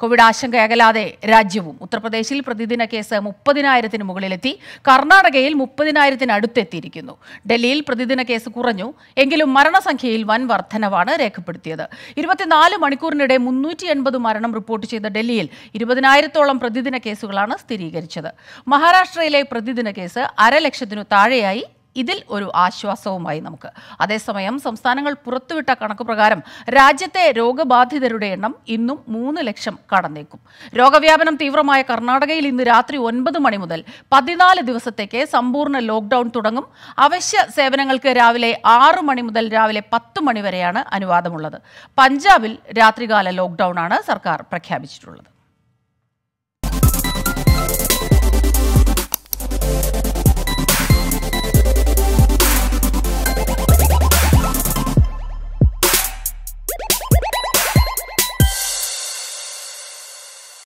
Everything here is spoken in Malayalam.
കോവിഡ് ആശങ്ക അകലാതെ രാജ്യവും ഉത്തർപ്രദേശിൽ പ്രതിദിന കേസ് മുപ്പതിനായിരത്തിന് മുകളിലെത്തി കർണാടകയിൽ മുപ്പതിനായിരത്തിന് അടുത്തെത്തിയിരിക്കുന്നു ഡൽഹിയിൽ പ്രതിദിന കേസ് കുറഞ്ഞു എങ്കിലും മരണസംഖ്യയിൽ വൻ വർധനവാണ് രേഖപ്പെടുത്തിയത് ഇരുപത്തിനാല് മണിക്കൂറിനിടെ മുന്നൂറ്റി എൺപത് മരണം റിപ്പോർട്ട് ചെയ്ത ഡൽഹിയിൽ ഇരുപതിനായിരത്തോളം പ്രതിദിന കേസുകളാണ് സ്ഥിരീകരിച്ചത് മഹാരാഷ്ട്രയിലെ പ്രതിദിന കേസ് അരലക്ഷത്തിനു താഴെയായി ഇതിൽ ഒരു ആശ്വാസവുമായി നമുക്ക് അതേസമയം സംസ്ഥാനങ്ങൾ പുറത്തുവിട്ട കണക്ക് പ്രകാരം രാജ്യത്തെ രോഗബാധിതരുടെ എണ്ണം ഇന്നും മൂന്ന് ലക്ഷം കടന്നേക്കും രോഗവ്യാപനം തീവ്രമായ കർണാടകയിൽ ഇന്ന് രാത്രി ഒൻപത് മണി മുതൽ പതിനാല് ദിവസത്തേക്ക് സമ്പൂർണ്ണ ലോക്ഡൌൺ തുടങ്ങും അവശ്യ സേവനങ്ങൾക്ക് രാവിലെ ആറ് മണി മുതൽ രാവിലെ പത്ത് മണി വരെയാണ് അനുവാദമുള്ളത് പഞ്ചാബിൽ രാത്രികാല ലോക്ഡൌൺ ആണ് സർക്കാർ പ്രഖ്യാപിച്ചിട്ടുള്ളത്